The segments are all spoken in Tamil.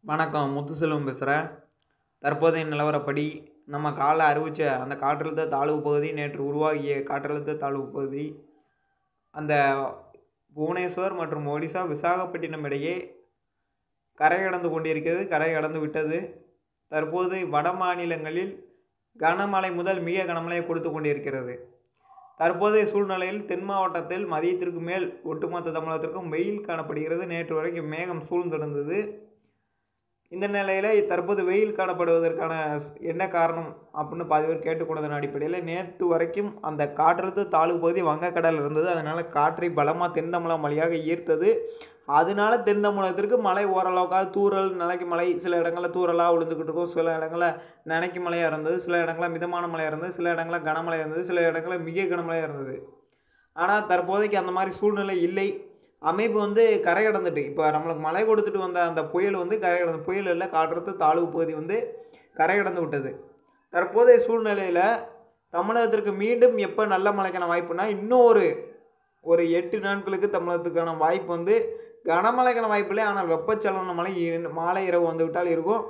வணக்கம் முத்துசெல்வம் பேசுகிறேன் தற்போதைய நிலவரப்படி நம்ம காலைல அறிவித்த அந்த காற்றழுத்த தாழ்வு பகுதி நேற்று உருவாகிய காற்றழுத்த தாழ்வு பகுதி அந்த புவனேஸ்வர் மற்றும் ஒடிசா விசாகப்பட்டினம் இடையே கரை கடந்து கொண்டிருக்கிறது கரை கடந்து விட்டது தற்போது வட மாநிலங்களில் கனமழை முதல் மிக கனமழை கொடுத்து கொண்டிருக்கிறது தற்போதைய சூழ்நிலையில் தென் மாவட்டத்தில் மதியத்திற்கு மேல் ஒட்டுமொத்த தமிழகத்திற்கும் வெயில் காணப்படுகிறது நேற்று வரைக்கும் மேகம் சூழ்ந்திருந்தது இந்த நிலையில் தற்போது வெயில் காணப்படுவதற்கான என்ன காரணம் அப்படின்னு பாதி பேர் கேட்டுக்கொண்டதன் அடிப்படையில் நேற்று வரைக்கும் அந்த காற்றழுத்த தாழ்வு பகுதி வங்கக்கடல் இருந்தது அதனால் காற்றை பலமாக தென் தமிழகம் வழியாக ஈர்த்தது அதனால தென் தமிழகத்திற்கு மழை ஓரளவுக்காக தூறல் நிலைக்கு மழை சில இடங்களில் தூறலாக விழுந்துக்கிட்டு இருக்கும் சில இடங்களில் நினைக்கு மழையாக இருந்தது சில இடங்களில் மிதமான மழையாக இருந்தது சில இடங்களில் கனமழை இருந்தது சில இடங்களில் மிக கனமழையாக இருந்தது ஆனால் தற்போதைக்கு அந்த மாதிரி சூழ்நிலை இல்லை அமைப்பு வந்து கரை கடந்துட்டு இப்போ நம்மளுக்கு மழை கொடுத்துட்டு வந்த அந்த புயல் வந்து கரை கடந்து புயல் இல்லை காற்றழுத்த தாழ்வு பகுதி வந்து கரை கடந்து விட்டது தற்போதைய சூழ்நிலையில் தமிழகத்திற்கு மீண்டும் எப்போ நல்ல மழைக்கான வாய்ப்புனா இன்னும் ஒரு ஒரு எட்டு நாட்களுக்கு தமிழகத்துக்கான வாய்ப்பு வந்து கனமழைக்கான வாய்ப்பு இல்லை ஆனால் வெப்பச்சலன மழை இ- மாலை இரவு வந்து விட்டால் இருக்கும்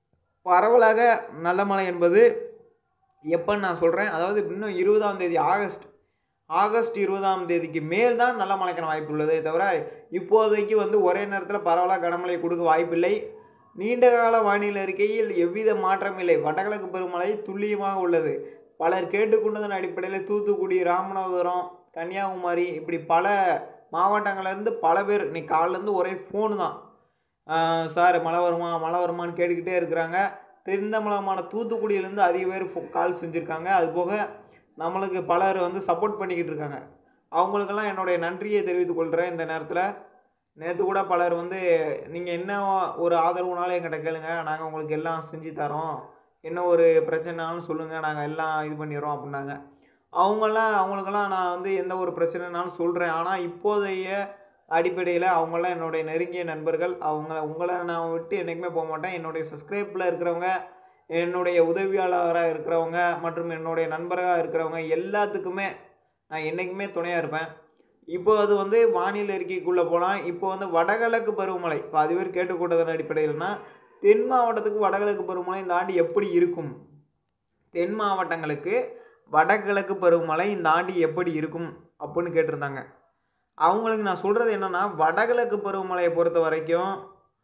பரவலாக நல்ல மழை என்பது எப்போன்னு நான் சொல்கிறேன் அதாவது இன்னும் இருபதாம் தேதி ஆகஸ்ட் ஆகஸ்ட் இருபதாம் தேதிக்கு மேல் தான் நல்ல மழைக்கான வாய்ப்பு உள்ளதே தவிர இப்போதைக்கு வந்து ஒரே நேரத்தில் பரவலாக கனமழை கொடுக்க வாய்ப்பில்லை நீண்ட கால வானிலை அறிக்கையில் எவ்வித மாற்றம் இல்லை வடகிழக்கு பருவமழை துல்லியமாக உள்ளது பலர் கேட்டுக்கொண்டதன் அடிப்படையில் தூத்துக்குடி ராமநாதபுரம் கன்னியாகுமரி இப்படி பல மாவட்டங்கள்லேருந்து பல பேர் இன்னைக்கு காலிலேருந்து ஒரே ஃபோனு தான் ஆஹ் சார் மழை வருமா மழை வருமான்னு கேட்டுக்கிட்டே இருக்கிறாங்க தென்தமிழகமான தூத்துக்குடியிலேருந்து அதிக பேர் ஃபோ- கால் செஞ்சுருக்காங்க அது போக நம்மளுக்கு பலர் வந்து சப்போர்ட் பண்ணிக்கிட்டு இருக்காங்க அவங்களுக்கெல்லாம் என்னுடைய நன்றியை தெரிவித்துக் கொள்கிறேன் இந்த நேரத்தில் நேற்று கூட பலர் வந்து நீங்கள் என்ன ஒரு ஆதரவுனாலும் எங்கிட்ட கேளுங்க நாங்கள் உங்களுக்கு எல்லாம் செஞ்சு தரோம் என்ன ஒரு பிரச்சனைனாலும் சொல்லுங்கள் நாங்கள் எல்லாம் இது பண்ணிடுறோம் அப்படின்னாங்க அவங்கெல்லாம் அவங்களுக்கெல்லாம் நான் வந்து எந்த ஒரு பிரச்சனைனாலும் சொல்கிறேன் ஆனால் இப்போதைய அடிப்படையில் அவங்கெல்லாம் என்னுடைய நெருங்கிய நண்பர்கள் அவங்க உங்களை நான் விட்டு என்றைக்குமே போக மாட்டேன் என்னுடைய சப்ஸ்கிரைப்பில் இருக்கிறவங்க என்னுடைய உதவியாளராக இருக்கிறவங்க மற்றும் என்னுடைய நண்பராக இருக்கிறவங்க எல்லாத்துக்குமே நான் என்றைக்குமே துணையாக இருப்பேன் இப்போ அது வந்து வானிலை அறிக்கைக்குள்ளே போகலாம் இப்போ வந்து வடகிழக்கு பருவமழை இப்போ அது பேர் கேட்டுக்கொண்டதன் அடிப்படையில்னா தென் மாவட்டத்துக்கு வடகிழக்கு பருவமழை இந்த ஆண்டு எப்படி இருக்கும் தென் மாவட்டங்களுக்கு வடகிழக்கு பருவமழை இந்த ஆண்டு எப்படி இருக்கும் அப்படின்னு கேட்டிருந்தாங்க அவங்களுக்கு நான் சொல்கிறது என்னென்னா வடகிழக்கு பருவமழையை பொறுத்த வரைக்கும்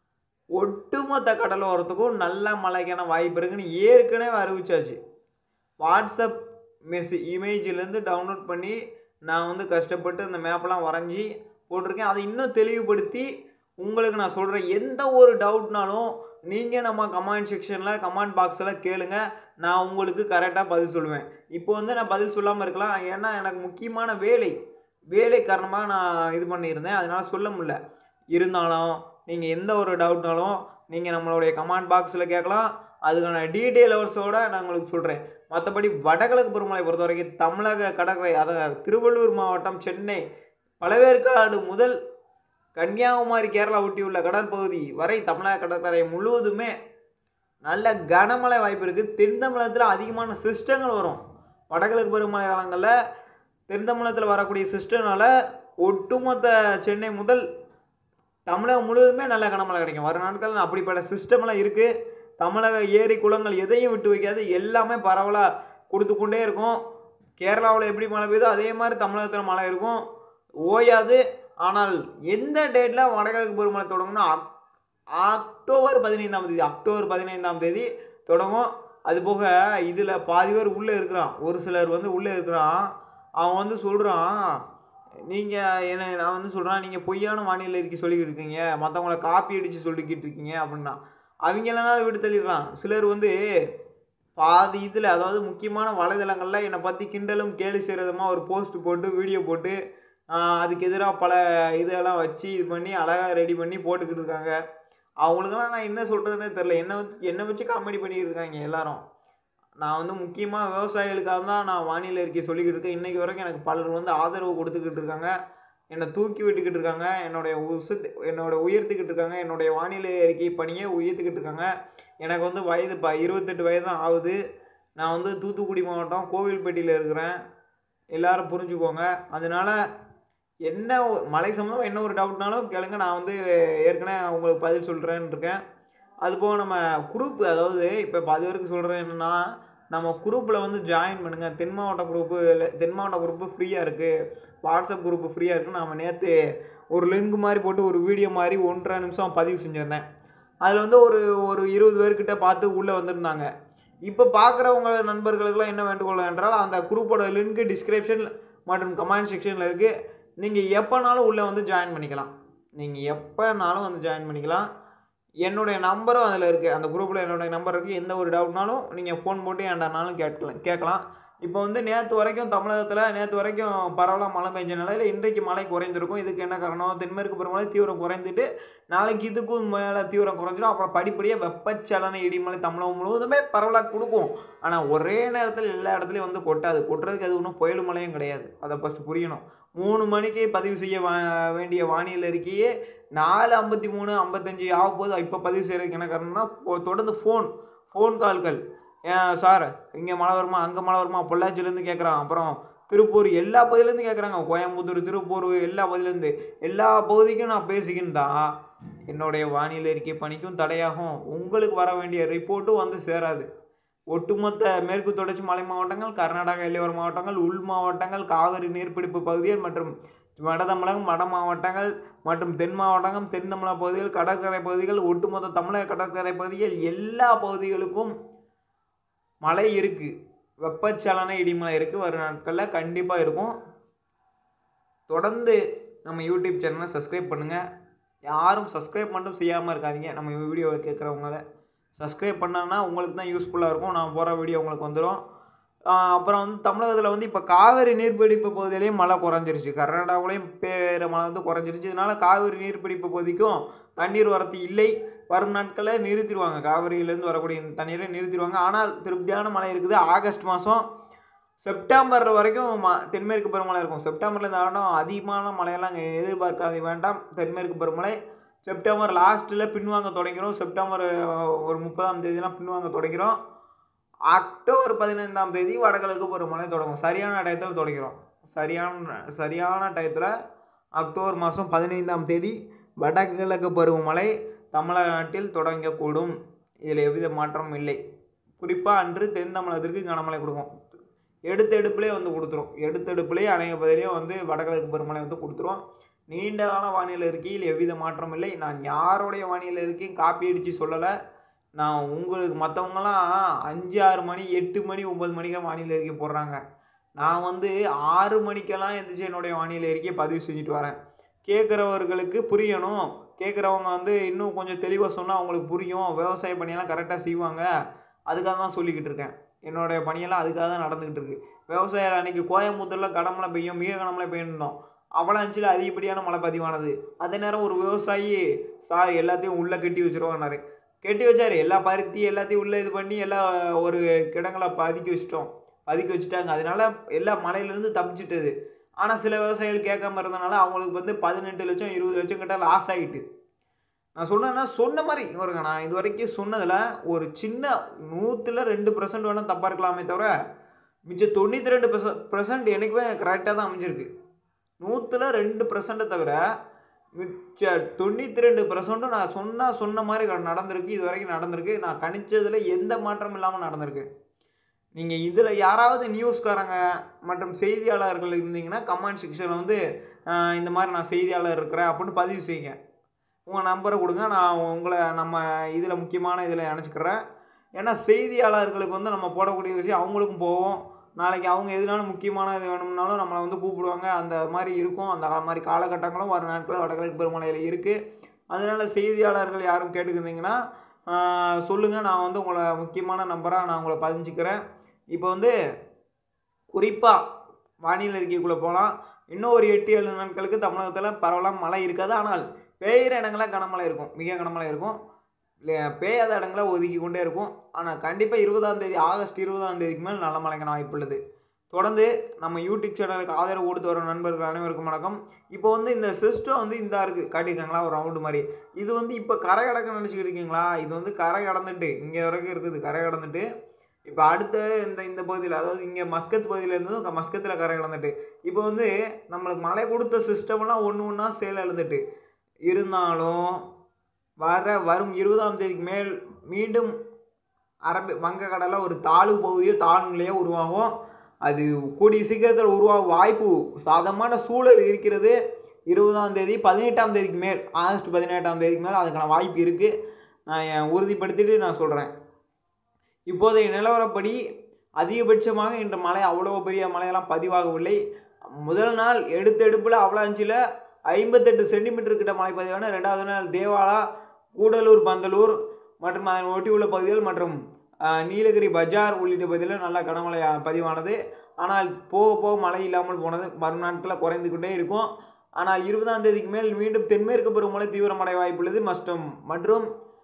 ஒட்டுமொத்த கடலோரத்துக்கும் நல்ல மழைக்கான வாய்ப்பு இருக்குன்னு ஏற்கனவே அறிவிச்சாச்சு வாட்ஸ்அப் மெஸ் இமேஜிலேருந்து டவுன்லோட் பண்ணி நான் வந்து கஷ்டப்பட்டு அந்த மேப்பெல்லாம் வரைஞ்சி போட்டிருக்கேன் அதை இன்னும் தெளிவுபடுத்தி உங்களுக்கு நான் சொல்கிறேன் எந்த ஒரு டவுட்னாலும் நீங்கள் நம்ம கமெண்ட் செக்ஷனில் கமெண்ட் பாக்ஸில் கேளுங்க நான் உங்களுக்கு கரெக்டாக பதில் சொல்லுவேன் இப்போ வந்து நான் பதில் சொல்லாமல் இருக்கலாம் ஏன்னா எனக்கு முக்கியமான வேலை வேலை காரணமாக நான் இது பண்ணியிருந்தேன் அதனால் சொல்ல முடியல இருந்தாலும் நீங்கள் எந்த ஒரு டவுட்னாலும் நீங்கள் நம்மளுடைய கமெண்ட் பாக்ஸில் கேட்கலாம் அதுக்கான டீட்டெயில் ஹவர்ஸோட நான் உங்களுக்கு சொல்கிறேன் மற்றபடி வடகிழக்கு பருவமழை பொறுத்த வரைக்கும் தமிழக கடற்கரை அதாவது திருவள்ளூர் மாவட்டம் சென்னை பழவேற்காடு முதல் கன்னியாகுமரி கேரளா ஒட்டியுள்ள கடற்பகுதி வரை தமிழக கடற்கரை முழுவதுமே நல்ல கனமழை வாய்ப்பு இருக்குது தென் தமிழகத்தில் அதிகமான சிஸ்டங்கள் வரும் வடகிழக்கு பருவமழை காலங்களில் தென் தமிழகத்தில் வரக்கூடிய சிஸ்டம்னால ஒட்டுமொத்த சென்னை முதல் தமிழகம் முழுவதுமே நல்ல கனமழை கிடைக்கும் வரும் நாட்கள் அப்படிப்பட்ட சிஸ்டம்லாம் இருக்குது தமிழக ஏரி குளங்கள் எதையும் விட்டு வைக்காது எல்லாமே பரவலாக கொடுத்து கொண்டே இருக்கும் கேரளாவில் எப்படி மழை பெய்யுதோ அதே மாதிரி தமிழகத்தில் மழை இருக்கும் ஓயாது ஆனால் எந்த டேட்டில் வடகிழக்கு பருவமழை தொடங்கும்னா அக் அக்டோபர் பதினைந்தாம் தேதி அக்டோபர் பதினைந்தாம் தேதி தொடங்கும் அது போக இதில் பாதி பேர் உள்ளே இருக்கிறான் ஒரு சிலர் வந்து உள்ளே இருக்கிறான் அவன் வந்து சொல்கிறான் நீங்கள் என்ன நான் வந்து சொல்கிறேன் நீங்கள் பொய்யான வானிலை அறிக்கை சொல்லிக்கிட்டு இருக்கீங்க மற்றவங்கள காப்பி அடித்து சொல்லிக்கிட்டு இருக்கீங்க அப்படின்னா அவங்களனால விட்டு தள்ளிடலாம் சிலர் வந்து பாதி இதில் அதாவது முக்கியமான வலைதளங்களில் என்னை பற்றி கிண்டலும் கேலி செய்கிறதுமா ஒரு போஸ்ட் போட்டு வீடியோ போட்டு ஆஹ், அதுக்கு எதிராக பல இதெல்லாம் வச்சு இது பண்ணி அழகாக ரெடி பண்ணி போட்டுக்கிட்டு இருக்காங்க அவங்களுக்கெல்லாம் நான் என்ன சொல்கிறதுனே தெரில என்ன வச்சு என்னை வச்சு காமெடி பண்ணிக்கிட்டு இருக்காங்க எல்லாரும் நான் வந்து முக்கியமாக விவசாயிகளுக்காக தான் நான் வானிலை அறிக்கை சொல்லிக்கிட்டு இருக்கேன் இன்றைக்கி வரைக்கும் எனக்கு பலர் வந்து ஆதரவு கொடுத்துக்கிட்டு இருக்காங்க என்னை தூக்கி விட்டுக்கிட்டு இருக்காங்க என்னுடைய உசுத்து என்னோட உயர்த்திக்கிட்டு இருக்காங்க என்னுடைய வானிலை அறிக்கை பணியை உயர்த்திக்கிட்டு இருக்காங்க எனக்கு வந்து வயது இப்போ இருபத்தெட்டு வயது தான் ஆகுது நான் வந்து தூத்துக்குடி மாவட்டம் கோவில்பட்டியில் இருக்கிறேன் எல்லாரும் புரிஞ்சுக்கோங்க அதனால என்ன ஒ- மலை சம்மந்தமாக என்ன ஒரு டவுட்னாலும் கேளுங்க நான் வந்து ஏற்கனவே உங்களுக்கு பதில் சொல்கிறேன்னு இருக்கேன் அதுபோக நம்ம குரூப் அதாவது இப்போ பாதி பேருக்கு சொல்கிறது என்னென்னா நம்ம குரூப்பில் வந்து ஜாயின் பண்ணுங்கள் தென் மாவட்ட குரூப்பு தென் மாவட்ட குரூப்பு ஃப்ரீயாக இருக்குது வாட்ஸ்அப் குரூப்பு ஃப்ரீயாக இருக்குன்னு நம்ம நேற்று ஒரு லிங்க் மாதிரி போட்டு ஒரு வீடியோ மாதிரி ஒன்றரை நிமிஷம் பதிவு செஞ்சுருந்தேன் அதில் வந்து ஒரு ஒரு இருபது பேர்கிட்ட பார்த்து உள்ளே வந்திருந்தாங்க இப்போ பார்க்குறவங்க நண்பர்களுக்கெல்லாம் என்ன வேண்டுகோள் என்றால் அந்த குரூப்போட லிங்க் டிஸ்கிரிப்ஷன் மற்றும் கமெண்ட் செக்ஷனில் இருக்குது நீங்கள் எப்போனாலும் உள்ளே வந்து ஜாயின் பண்ணிக்கலாம் நீங்கள் எப்போனாலும் வந்து ஜாயின் பண்ணிக்கலாம் என்னுடைய நம்பரும் அதில் இருக்குது அந்த குரூப்பில் என்னுடைய நம்பர் இருக்குது எந்த ஒரு டவுட்னாலும் நீங்கள் ஃபோன் போட்டு ஏன்டானாலும் கேட்கலாம் கேட்கலாம் இப்போ வந்து நேற்று வரைக்கும் தமிழகத்தில் நேற்று வரைக்கும் பரவலாக மழை பெஞ்ச நிலையில் இன்றைக்கு மழை குறைஞ்சிருக்கும் இதுக்கு என்ன காரணம் தென்மேற்கு பருவமழை தீவிரம் குறைந்துட்டு நாளைக்கு இதுக்கும் மேலே தீவிரம் குறைஞ்சிடும் அப்புறம் படிப்படியாக வெப்பச்சலன இடிமலை தமிழகம் முழுவதுமே பரவலாக கொடுக்கும் ஆனால் ஒரே நேரத்தில் எல்லா இடத்துலையும் வந்து கொட்டாது கொட்டுறதுக்கு அது ஒன்றும் புயல் மழையும் கிடையாது அதை ஃபஸ்ட்டு புரியணும் மூணு மணிக்கு பதிவு செய்ய வா வேண்டிய வானிலை அறிக்கையே நாலு ஐம்பத்தி மூணு ஐம்பத்தஞ்சு ஆக போது இப்போ பதிவு செய்கிறதுக்கு என்ன காரணம்னா இப்போ தொடர்ந்து ஃபோன் ஃபோன் கால்கள் ஏன் சார் இங்கே மழை வருமா அங்கே மழை வருமா பொள்ளாச்சியிலேருந்து கேட்குறான் அப்புறம் திருப்பூர் எல்லா பகுதியிலேருந்து கேட்குறாங்க கோயம்புத்தூர் திருப்பூர் எல்லா பகுதியிலேருந்து எல்லா பகுதிக்கும் நான் பேசிக்கின்னு தான் என்னுடைய வானிலை அறிக்கை பணிக்கும் தடையாகும் உங்களுக்கு வர வேண்டிய ரிப்போர்ட்டும் வந்து சேராது ஒட்டுமொத்த மேற்கு தொடர்ச்சி மலை மாவட்டங்கள் கர்நாடகா எல்லையோர மாவட்டங்கள் உள் மாவட்டங்கள் காவிரி நீர்பிடிப்பு பகுதிகள் மற்றும் வட தமிழகம் வட மாவட்டங்கள் மற்றும் தென் மாவட்டங்கள் தென் தமிழக பகுதிகள் கடற்கரை பகுதிகள் ஒட்டுமொத்த தமிழக கடற்கரை பகுதிகள் எல்லா பகுதிகளுக்கும் மழை இருக்குது வெப்பச்சலன இடிமலை இருக்குது வரும் நாட்களில் கண்டிப்பாக இருக்கும் தொடர்ந்து நம்ம யூடியூப் சேனலை சப்ஸ்கிரைப் பண்ணுங்கள் யாரும் சப்ஸ்கிரைப் மட்டும் செய்யாமல் இருக்காதீங்க நம்ம வீடியோவை கேட்குறவங்கள சப்ஸ்கிரைப் பண்ணாங்கன்னா உங்களுக்கு தான் யூஸ்ஃபுல்லாக இருக்கும் நான் போகிற வீடியோ உங்களுக்கு வந்துடும் அப்புறம் வந்து தமிழகத்தில் வந்து இப்போ காவிரி நீர்பிடிப்பு பகுதியிலையும் மழை குறைஞ்சிருச்சு கர்நாடகாவிலையும் பேர மழை வந்து குறைஞ்சிருச்சு இதனால் காவிரி நீர்பிடிப்பு பகுதிக்கும் தண்ணீர் வரத்து இல்லை வரும் நாட்களில் நிறுத்திடுவாங்க காவிரியிலேருந்து வரக்கூடிய தண்ணீரை நிறுத்திடுவாங்க ஆனால் திருப்தியான மழை இருக்குது ஆகஸ்ட் மாதம் செப்டம்பர் வரைக்கும் ம தென்மேற்கு பருவமழை இருக்கும் செப்டம்பரில் ஆடம் அதிகமான மழையெல்லாம் இங்கே எதிர்பார்க்காத வேண்டாம் தென்மேற்கு பருவமழை செப்டம்பர் லாஸ்ட்டில் பின்வாங்க தொடங்கிறோம் செப்டம்பர் ஒரு முப்பதாம் தேதியெலாம் பின்வாங்க தொடங்கிறோம் அக்டோபர் பதினைந்தாம் தேதி வடகிழக்கு பருவமழை தொடங்கும் சரியான டயத்தில் தொடங்கிறோம் சரியான சரியான டயத்தில் அக்டோபர் மாதம் பதினைந்தாம் தேதி வடகிழக்கு பருவமழை தமிழ்நாட்டில் தொடங்கக்கூடும் இதில் எவ்வித மாற்றமும் இல்லை குறிப்பாக அன்று தென் தமிழகத்திற்கு கனமழை கொடுக்கும் எடுத்த எடுப்புலேயே வந்து கொடுத்துரும் எடுத்த எடுப்புலேயே அநேக பகுதியிலையும் வந்து வடகிழக்கு பருவமழை வந்து கொடுத்துரும் நீண்ட கால வானிலை இருக்கையில் எவ்வித மாற்றமும் இல்லை நான் யாருடைய வானிலை இருக்கையும் காப்பி அடித்து சொல்லலை நான் உங்களுக்கு மற்றவங்களாம் அஞ்சு ஆறு மணி எட்டு மணி ஒம்பது மணிக்கெல்லாம் வானிலை அறிக்கை போடுறாங்க நான் வந்து ஆறு மணிக்கெல்லாம் எந்திரிச்சு என்னுடைய வானிலை அறிக்கையை பதிவு செஞ்சுட்டு வரேன் கேட்குறவர்களுக்கு புரியணும் கேட்குறவங்க வந்து இன்னும் கொஞ்சம் தெளிவாக சொன்னால் அவங்களுக்கு புரியும் விவசாய பணியெல்லாம் கரெக்டாக செய்வாங்க அதுக்காக தான் சொல்லிக்கிட்டு இருக்கேன் என்னுடைய பணியெல்லாம் அதுக்காக தான் நடந்துக்கிட்டு இருக்கு விவசாயம் அன்றைக்கி கோயம்புத்தூரில் கடமழை பெய்யும் மிக கனமழை பெய்யணும் அவலாஞ்சில் அதிகப்படியான மழை பதிவானது அதே நேரம் ஒரு விவசாயி சார் எல்லாத்தையும் உள்ளே கட்டி வச்சுருவாங்கனாரு கட்டி வச்சார் எல்லா பருத்தி எல்லாத்தையும் உள்ளே இது பண்ணி எல்லா ஒரு கிடங்களை பதுக்கி வச்சிட்டோம் பதுக்கி வச்சுட்டாங்க அதனால எல்லா மழையிலேருந்து தப்பிச்சிட்டது ஆனால் சில விவசாயிகள் கேட்காம இருந்தனால அவங்களுக்கு வந்து பதினெட்டு லட்சம் இருபது லட்சம் கிட்ட லாஸ் ஆகிட்டு நான் சொன்னேன்னா சொன்ன மாதிரி இவருங்க நான் இது வரைக்கும் சொன்னதில் ஒரு சின்ன நூற்றில் ரெண்டு பர்சன்ட் வேணால் தப்பாக இருக்கலாமே தவிர மிச்சம் தொண்ணூற்றி ரெண்டு பர்சன்ட் எனக்குமே கரெக்டாக தான் அமைஞ்சிருக்கு நூற்றில் ரெண்டு பர்சன்ட்டை தவிர மிச்ச தொண்ணூற்றி ரெண்டு பர்சன்ட்டும் நான் சொன்னால் சொன்ன மாதிரி நடந்திருக்கு இது வரைக்கும் நடந்திருக்கு நான் கணிச்சதில் எந்த மாற்றமும் இல்லாமல் நடந்திருக்கு நீங்கள் இதில் யாராவது நியூஸ்காரங்க மற்றும் செய்தியாளர்கள் இருந்தீங்கன்னா கமெண்ட் செக்ஷனில் வந்து இந்த மாதிரி நான் செய்தியாளர் இருக்கிறேன் அப்படின்னு பதிவு செய்யுங்க உங்கள் நம்பரை கொடுங்க நான் உங்களை நம்ம இதில் முக்கியமான இதில் அணைச்சிக்கிறேன் ஏன்னா செய்தியாளர்களுக்கு வந்து நம்ம போடக்கூடிய விஷயம் அவங்களுக்கும் போகும் நாளைக்கு அவங்க எதுனாலும் முக்கியமான இது வேணும்னாலும் நம்மளை வந்து கூப்பிடுவாங்க அந்த மாதிரி இருக்கும் அந்த மாதிரி காலகட்டங்களும் வரும் நாட்களில் வடகிழக்கு பெருமலையில் இருக்குது அதனால் செய்தியாளர்கள் யாரும் கேட்டுக்கிருந்தீங்கன்னா சொல்லுங்கள் நான் வந்து உங்களை முக்கியமான நம்பராக நான் உங்களை பதிஞ்சுக்கிறேன் இப்போ வந்து குறிப்பாக வானிலை அறிக்கைக்குள்ளே போகலாம் இன்னும் ஒரு எட்டு ஏழு நாட்களுக்கு தமிழகத்தில் பரவலாக மழை இருக்காது ஆனால் பெய்கிற இடங்களில் கனமழை இருக்கும் மிக கனமழை இருக்கும் பெய்யாத இடங்கள ஒதுக்கி கொண்டே இருக்கும் ஆனால் கண்டிப்பாக இருபதாம் தேதி ஆகஸ்ட் இருபதாம் தேதிக்கு மேல் நல்ல மழைக்கான வாய்ப்பு உள்ளது தொடர்ந்து நம்ம யூடியூப் சேனலுக்கு ஆதரவு கொடுத்து வர நண்பர்கள் அனைவருக்கும் வணக்கம் இப்போ வந்து இந்த சிஸ்டம் வந்து இந்த இருக்குது காட்டியிருக்காங்களா ஒரு ரவுண்டு மாதிரி இது வந்து இப்போ கரை கடக்க நினச்சிக்கிட்டு இருக்கீங்களா இது வந்து கரை கடந்துட்டு இங்கே வரைக்கும் இருக்குது கரை கடந்துட்டு இப்போ அடுத்த இந்த இந்த பகுதியில் அதாவது இங்கே மஸ்கத் பகுதியில் இருந்ததும் மஸ்கத்தில் கரை கடந்துட்டு இப்போ வந்து நம்மளுக்கு மழை கொடுத்த சிஸ்டம்லாம் ஒன்று ஒன்றா சேல் எழுந்துட்டு இருந்தாலும் வர வரும் இருபதாம் தேதிக்கு மேல் மீண்டும் அரபி வங்கக்கடலில் ஒரு தாழ்வு பகுதியோ தாழ்நிலையோ உருவாகும் அது கூடிய சீக்கிரத்தில் உருவாக வாய்ப்பு சாதகமான சூழல் இருக்கிறது இருபதாம் தேதி பதினெட்டாம் தேதிக்கு மேல் ஆகஸ்ட் பதினெட்டாம் தேதிக்கு மேல் அதுக்கான வாய்ப்பு இருக்குது நான் என் உறுதிப்படுத்திட்டு நான் சொல்கிறேன் இப்போதைய நிலவரப்படி அதிகபட்சமாக இன்று மழை அவ்வளோ பெரிய மழையெல்லாம் பதிவாகவில்லை முதல் நாள் எடுத்தெடுப்பில் அவலாஞ்சியில் ஐம்பத்தெட்டு சென்டிமீட்டர் கிட்ட மழை பதிவான ரெண்டாவது நாள் தேவாலா கூடலூர் பந்தலூர் மற்றும் அதனை ஒட்டியுள்ள பகுதிகள் மற்றும் ஆஹ், நீலகிரி பஜார் உள்ளிட்ட பகுதிகளில் நல்ல கனமழை ஆஹ், பதிவானது ஆனால் போக போக மழை இல்லாமல் போனது வரும் நாட்களில் குறைந்துக்கிட்டே இருக்கும் ஆனால் இருபதாம் தேதிக்கு மேல் மீண்டும் தென்மேற்கு பருவமழை தீவிரமடைய வாய்ப்புள்ளது மஸ்டம் மற்றும்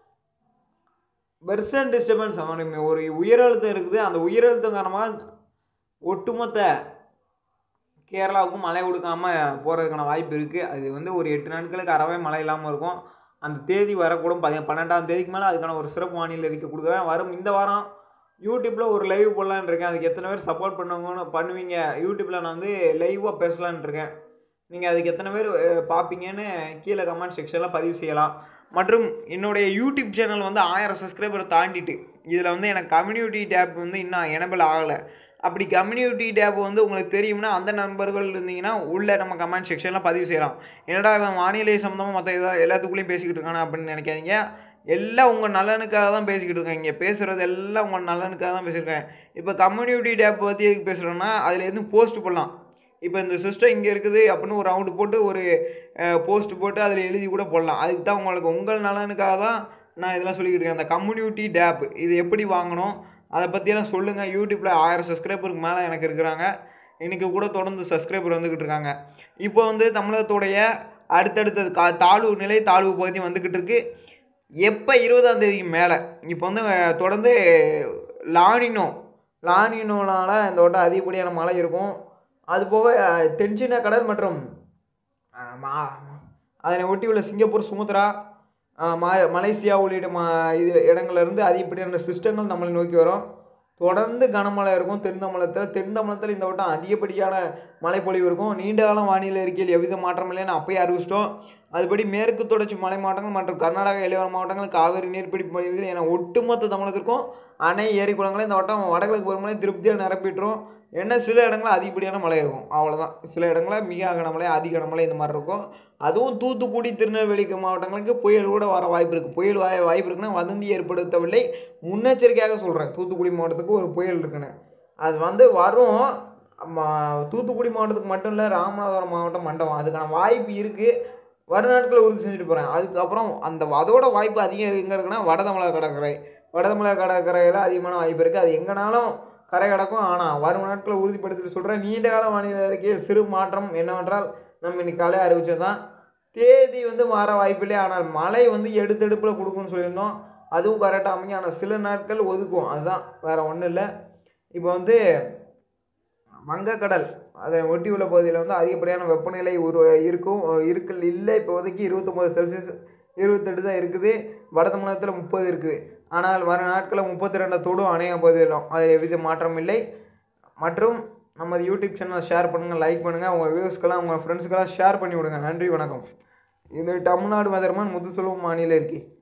வெர்சன் டிஸ்டர்பன்ஸ் ஒரு உயரழுத்தம் இருக்குது அந்த உயரழுத்தம் காரணமாக ஒட்டுமொத்த கேரளாவுக்கும் மழை கொடுக்காமல் போகிறதுக்கான வாய்ப்பு இருக்குது அது வந்து ஒரு எட்டு நாட்களுக்கு அறவே மழை இல்லாமல் இருக்கும் அந்த தேதி வரக்கூடும் பதி பன்னெண்டாம் தேதிக்கு மேலே அதுக்கான ஒரு சிறப்பு வானிலை அறிக்கை கொடுக்குறேன் வரும் இந்த வாரம் யூடியூப்பில் ஒரு லைவ் போடலான்னு இருக்கேன் அதுக்கு எத்தனை பேர் சப்போர்ட் பண்ணுவாங்கன்னு பண்ணுவீங்க யூடியூப்பில் நான் வந்து லைவாக பேசலான்னு இருக்கேன் நீங்கள் அதுக்கு எத்தனை பேர் அஹ், பார்ப்பீங்கன்னு கீழே கமெண்ட் செக்ஷனில் பதிவு செய்யலாம் மற்றும் என்னுடைய யூடியூப் சேனல் வந்து ஆயிரம் சப்ஸ்கிரைபரை தாண்டிட்டு இதில் வந்து எனக்கு கம்யூனிட்டி டேப் வந்து இன்னும் எனபிள் ஆகலை அப்படி கம்யூனிட்டி டேப் வந்து உங்களுக்கு தெரியும்னா அந்த நண்பர்கள் இருந்தீங்கன்னா உள்ளே நம்ம கமெண்ட் செக்ஷனில் பதிவு செய்யலாம் என்னடா இவன் வானிலை சம்மந்தமாக மற்ற ஏதாவது எல்லாத்துக்குள்ளேயும் பேசிக்கிட்டு இருக்கானா அப்படின்னு நினைக்காதீங்க எல்லாம் உங்கள் நலனுக்காக தான் பேசிக்கிட்டு இருக்கேன் இங்கே பேசுகிறது எல்லாம் உங்கள் நலனுக்காக தான் பேசியிருக்கேன் இப்போ கம்யூனிட்டி டேப் பற்றி எதுக்கு பேசுகிறேன்னா அதில் எதுவும் போஸ்ட் பண்ணலாம் இப்போ இந்த சிஸ்டம் இங்கே இருக்குது அப்படின்னு ஒரு ரவுண்டு போட்டு ஒரு போஸ்ட் போட்டு அதில் எழுதி கூட போடலாம் அதுக்கு தான் உங்களுக்கு உங்கள் நலனுக்காக தான் நான் இதெல்லாம் சொல்லிக்கிட்டு இருக்கேன் அந்த கம்யூனிட்டி டேப் இது எப்படி வாங்கணும் அதை பற்றியெல்லாம் சொல்லுங்கள் யூடியூப்பில் ஆயிரம் சப்ஸ்கிரைபருக்கு மேலே எனக்கு இருக்கிறாங்க இன்றைக்கி கூட தொடர்ந்து சப்ஸ்கிரைபர் வந்துக்கிட்டு இருக்காங்க இப்போ வந்து தமிழகத்துடைய அடுத்தடுத்த கா தாழ்வு நிலை தாழ்வு பகுதி வந்துக்கிட்டு இருக்கு எப்போ இருபதாம் தேதிக்கு மேலே இப்போ வந்து அஹ், தொடர்ந்து லானினோ லானினோனால இந்த வட்டம் அதிகப்படியான மழை இருக்கும் அதுபோக அஹ், தென்சீன கடல் மற்றும் அஹ், மா- அதனை ஒட்டியுள்ள சிங்கப்பூர் சுமத்ரா அஹ், மா மலேசியா உள்ளிட்ட மா இது இடங்கள்ல இருந்து அதிகப்படியான சிஸ்டங்கள் நம்மளை நோக்கி வரும் தொடர்ந்து கனமழை இருக்கும் தென் தமிழகத்தில் தென் தமிழகத்தில் இந்த வட்டம் அதிகப்படியான மழைப்பொழிவு இருக்கும் நீண்ட காலம் வானிலை அறிக்கையில் எவ்வித மாற்றம் இல்லைன்னு அப்பயே அறிவிச்சிட்டோம் அதுபடி மேற்கு தொடர்ச்சி மலை மாவட்டங்கள் மற்றும் கர்நாடகா இளையோர மாவட்டங்கள் காவிரி நீர்பிடிப்பு பகுதிகள் என ஒட்டுமொத்த தமிழகத்திற்கும் அணை ஏரி குளங்களை இந்த வட்டம் வடகிழக்கு பருவமழை திருப்தியாக நிரப்பிட்டுரும் என்ன சில இடங்களில் அதிகப்படியான மழை இருக்கும் அவ்வளோதான் சில இடங்களில் மிக கனமழை அதிக கனமழை இந்த மாதிரி இருக்கும் அதுவும் தூத்துக்குடி திருநெல்வேலி மாவட்டங்களுக்கு புயல் கூட வர வாய்ப்பு இருக்குது புயல் வாய் வாய்ப்பு இருக்குன்னா வதந்தி ஏற்படுத்தவில்லை முன்னெச்சரிக்கையாக சொல்கிறேன் தூத்துக்குடி மாவட்டத்துக்கு ஒரு புயல் இருக்குன்னு அது வந்து வரும் ம- தூத்துக்குடி மாவட்டத்துக்கு மட்டும் இல்லை ராமநாதபுரம் மாவட்டம் மண்டபம் அதுக்கான வாய்ப்பு இருக்குது வரும் நாட்களில் உறுதி செஞ்சுட்டு போகிறேன் அதுக்கப்புறம் அந்த அதோட வாய்ப்பு அதிகம் எங்கே இருக்குன்னா வட தமிழக கடற்கரை வட தமிழக கடற்கரையில் அதிகமான வாய்ப்பு இருக்குது அது எங்கேனாலும் கரை கிடக்கும் ஆனால் வரும் நாட்களில் உறுதிப்படுத்திட்டு சொல்கிறேன் நீண்ட கால வானிலை அறிக்கையில் சிறு மாற்றம் என்னவென்றால் நம்ம இன்னைக்கு காலை அறிவிச்சது தான் தேதி வந்து மாற வாய்ப்பில்லை ஆனால் மழை வந்து எடுத்தெடுப்பில் கொடுக்கும்னு சொல்லியிருந்தோம் அதுவும் கரெக்டாக அமையும் ஆனால் சில நாட்கள் ஒதுக்கும் அதுதான் வேறு ஒன்றும் இல்லை இப்போ வந்து வங்கக்கடல் அதை ஒட்டி உள்ள பகுதியில் வந்து அதிகப்படியான வெப்பநிலை உரு இருக்கும் இருக்கு இல்லை இப்போதைக்கு இருபத்தொம்போது செல்சியஸ் இருபத்தெட்டு தான் இருக்குது வட தமிழகத்தில் முப்பது இருக்குது ஆனால் வர நாட்களில் முப்பத்தி ரெண்டு தொடும் அநேக பகுதியிலும் அது எவ்வித மாற்றம் இல்லை மற்றும் நமது யூடியூப் சேனலை ஷேர் பண்ணுங்கள் லைக் பண்ணுங்கள் உங்கள் வியூஸ்க்கெல்லாம் உங்கள் ஃப்ரெண்ட்ஸ்க்கெல்லாம் ஷேர் பண்ணி விடுங்க நன்றி வணக்கம் இது தமிழ்நாடு மதர்மான் முத்துசெல்வம் மாநில இருக்கி